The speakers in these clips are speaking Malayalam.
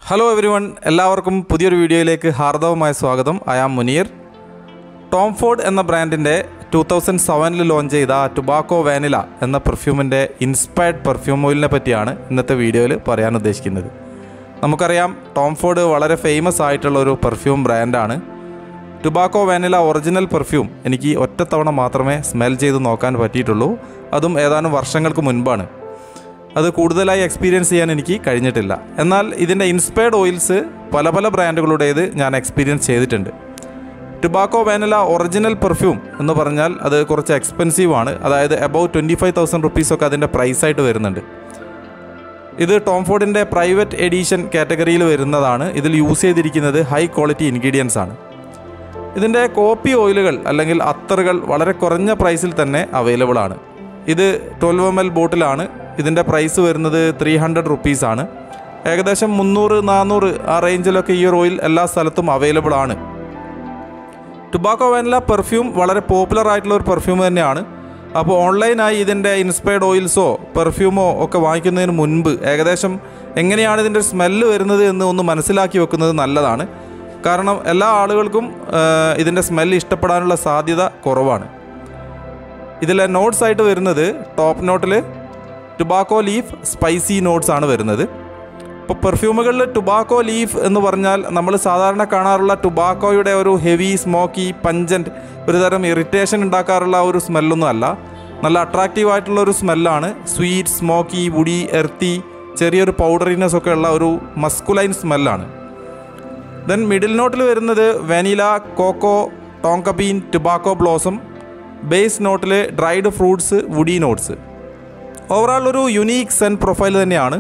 ഹലോ എവരി വൺ എല്ലാവർക്കും പുതിയൊരു വീഡിയോയിലേക്ക് ഹാർദവമായ സ്വാഗതം I am Muneer Tom Ford എന്ന ബ്രാൻഡിൻ്റെ ടൂ തൗസൻഡ് സെവനിൽ ലോഞ്ച് ചെയ്ത ടുബാക്കോ വാനില എന്ന പെർഫ്യൂമിൻ്റെ ഇൻസ്പയർഡ് പെർഫ്യൂം ഓയിലിനെ പറ്റിയാണ് ഇന്നത്തെ വീഡിയോയിൽ പറയാൻ ഉദ്ദേശിക്കുന്നത് നമുക്കറിയാം ടോം ഫോർഡ് വളരെ ഫേമസ് ആയിട്ടുള്ള ഒരു പെർഫ്യൂം ബ്രാൻഡാണ് ടുബാക്കോ വാനില ഒറിജിനൽ പെർഫ്യൂം എനിക്ക് ഒറ്റത്തവണ മാത്രമേ സ്മെൽ ചെയ്ത് നോക്കാൻ പറ്റിയിട്ടുള്ളൂ അതും ഏതാനും വർഷങ്ങൾക്ക് മുൻപാണ് അത് കൂടുതലായി എക്സ്പീരിയൻസ് ചെയ്യാൻ എനിക്ക് കഴിഞ്ഞിട്ടില്ല എന്നാൽ ഇതിൻ്റെ ഇൻസ്പയർഡ് ഓയിൽസ് പല പല ബ്രാൻഡുകളുടേത് ഞാൻ എക്സ്പീരിയൻസ് ചെയ്തിട്ടുണ്ട് ടുബാക്കോ വാനില ഒറിജിനൽ പെർഫ്യൂം എന്ന് പറഞ്ഞാൽ അത് കുറച്ച് എക്സ്പെൻസീവ് ആണ് അതായത് അബൌട്ട് ട്വൻറ്റി ഫൈവ് തൗസൻഡ് റുപ്പീസൊക്കെ അതിൻ്റെ പ്രൈസായിട്ട് വരുന്നുണ്ട് ഇത് ടോം ഫോർഡിൻ്റെ പ്രൈവറ്റ് എഡീഷൻ കാറ്റഗറിയിൽ വരുന്നതാണ് ഇതിൽ യൂസ് ചെയ്തിരിക്കുന്നത് ഹൈ ക്വാളിറ്റി ഇൻഗ്രീഡിയൻസ് ആണ് ഇതിൻ്റെ കോപ്പി ഓയിലുകൾ അല്ലെങ്കിൽ അത്തറുകൾ വളരെ കുറഞ്ഞ പ്രൈസിൽ തന്നെ അവൈലബിൾ ആണ് ഇത് ട്വൽവ് എം എൽ ബോട്ടിലാണ് ഇതിൻ്റെ പ്രൈസ് വരുന്നത് ത്രീ ഹൺഡ്രഡ് റുപ്പീസാണ് ഏകദേശം മുന്നൂറ് നാനൂറ് ആ റേഞ്ചിലൊക്കെ ഈ ഒരു ഓയിൽ എല്ലാ സ്ഥലത്തും അവൈലബിൾ ആണ് ടുബാക്കോ വാനില പെർഫ്യൂം വളരെ പോപ്പുലർ ആയിട്ടുള്ള ഒരു പെർഫ്യൂം തന്നെയാണ് അപ്പോൾ ഓൺലൈനായി ഇതിൻ്റെ ഇൻസ്പയർഡ് ഓയിൽസോ പെർഫ്യൂമോ ഒക്കെ വാങ്ങിക്കുന്നതിന് മുൻപ് ഏകദേശം എങ്ങനെയാണ് ഇതിൻ്റെ സ്മെല്ല് വരുന്നത് എന്ന് ഒന്ന് മനസ്സിലാക്കി വെക്കുന്നത് നല്ലതാണ് കാരണം എല്ലാ ആളുകൾക്കും ആ, ഇതിൻ്റെ സ്മെല്ല് ഇഷ്ടപ്പെടാനുള്ള സാധ്യത കുറവാണ് ഇതിലെ നോട്ട്സ് ആയിട്ട് വരുന്നത് ടോപ്പ് നോട്ടിൽ ടുബാക്കോ ലീഫ് സ്പൈസി നോട്ട്സ് ആണ് വരുന്നത് ഇപ്പോൾ പെർഫ്യൂമുകളിൽ ടുബാക്കോ ലീഫ് എന്ന് പറഞ്ഞാൽ നമ്മൾ സാധാരണ കാണാറുള്ള ടുബാക്കോയുടെ ഒരു ഹെവി സ്മോക്കി പഞ്ചൻറ്റ് ഒരു തരം ഇറിറ്റേഷൻ ഉണ്ടാക്കാറുള്ള ഒരു സ്മെല്ലൊന്നും അല്ല നല്ല അട്രാക്റ്റീവ് ആയിട്ടുള്ള ഒരു സ്മെല്ലാണ് സ്വീറ്റ് സ്മോക്കി വുഡി എർത്തി ചെറിയൊരു പൗഡറിനെസ് ഒക്കെ ഉള്ള ഒരു മസ്കുലൈൻ സ്മെല്ലാണ് ദെൻ മിഡിൽ നോട്ടിൽ വരുന്നത് vanilla cocoa tonka bean tobacco blossom base നോട്ടിൽ dried fruits woody notes overall ഒരു യുണീക്ക് സെൻ പ്രൊഫൈൽ തന്നെയാണ്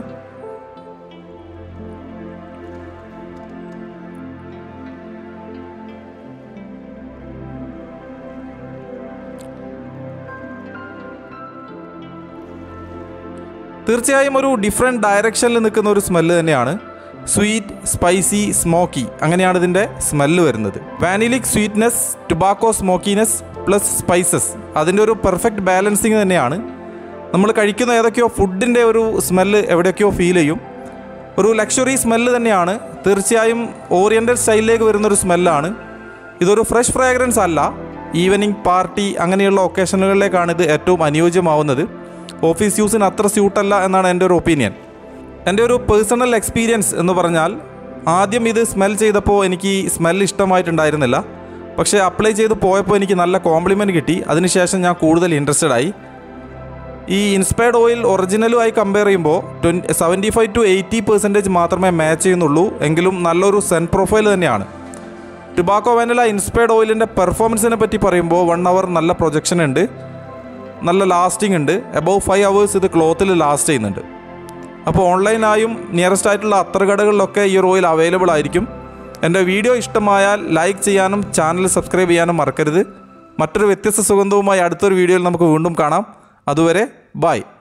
തീർച്ചയായും ഒരു ഡിഫറെൻറ്റ് ഡയറക്ഷനിൽ നിൽക്കുന്ന ഒരു സ്മെല്ല് തന്നെയാണ് സ്വീറ്റ് സ്പൈസി സ്മോക്കി അങ്ങനെയാണ് ഇതിൻ്റെ സ്മെല്ല് വരുന്നത് vanillic sweetness tobacco smokiness plus spices അതിൻ്റെ ഒരു പെർഫെക്റ്റ് ബാലൻസിങ് തന്നെയാണ് നമ്മൾ കഴിക്കുന്ന ഏതൊക്കെയോ ഫുഡിൻ്റെ ഒരു സ്മെല്ല് എവിടെയൊക്കെയോ ഫീൽ ചെയ്യും ഒരു ലക്ഷറി സ്മെല്ല് തന്നെയാണ് തീർച്ചയായും ഓറിയൻ്റൽ സ്റ്റൈലിലേക്ക് വരുന്നൊരു സ്മെല്ലാണ് ഇതൊരു ഫ്രഷ് ഫ്രാഗ്രൻസ് അല്ല ഈവനിങ് പാർട്ടി അങ്ങനെയുള്ള ഒക്കേഷനുകളിലേക്കാണ് ഇത് ഏറ്റവും അനുയോജ്യമാവുന്നത് ഓഫീസ് യൂസിന് അത്ര സ്യൂട്ടല്ല എന്നാണ് എൻ്റെ ഒരു ഒപ്പീനിയൻ എൻ്റെ ഒരു പേഴ്സണൽ എക്സ്പീരിയൻസ് എന്ന് പറഞ്ഞാൽ ആദ്യം ഇത് സ്മെൽ ചെയ്തപ്പോൾ എനിക്ക് സ്മെൽ ഇഷ്ടമായിട്ടുണ്ടായിരുന്നില്ല പക്ഷേ അപ്ലൈ ചെയ്ത് പോയപ്പോൾ എനിക്ക് നല്ല കോംപ്ലിമെൻറ്റ് കിട്ടി അതിനുശേഷം ഞാൻ കൂടുതൽ ഇൻട്രസ്റ്റഡ് ആയി ഈ ഇൻസ്പയർഡ് ഓയിൽ ഒറിജിനലുമായി കമ്പയർ ചെയ്യുമ്പോൾ twenty seventy five to eighty percentage മാത്രമേ മാച്ച് ചെയ്യുന്നുള്ളൂ എങ്കിലും നല്ലൊരു സെൻ പ്രൊഫൈൽ തന്നെയാണ് ടുബാക്കോ വാനില ഇൻസ്പയർഡ് ഓയിലിൻ്റെ പെർഫോമൻസിനെ പറ്റി പറയുമ്പോൾ വൺ അവർ നല്ല പ്രൊജക്ഷൻ ഉണ്ട് നല്ല ലാസ്റ്റിംഗ് ഉണ്ട് എബവ് ഫൈവ് അവേഴ്സ് ഇത് ക്ലോത്തിൽ ലാസ്റ്റ് ചെയ്യുന്നുണ്ട് അപ്പോൾ ഓൺലൈനായും നിയറസ്റ്റ് ആയിട്ടുള്ള അത്ര കടകളിലൊക്കെ ഈ ഒരു ഓയിൽ അവൈലബിൾ ആയിരിക്കും എൻ്റെ വീഡിയോ ഇഷ്ടമായാൽ ലൈക്ക് ചെയ്യാനും ചാനൽ സബ്സ്ക്രൈബ് ചെയ്യാനും മറക്കരുത് മറ്റൊരു വ്യത്യസ്ത സുഗന്ധവുമായി അടുത്തൊരു വീഡിയോയിൽ നമുക്ക് വീണ്ടും കാണാം അതുവരെ ബൈ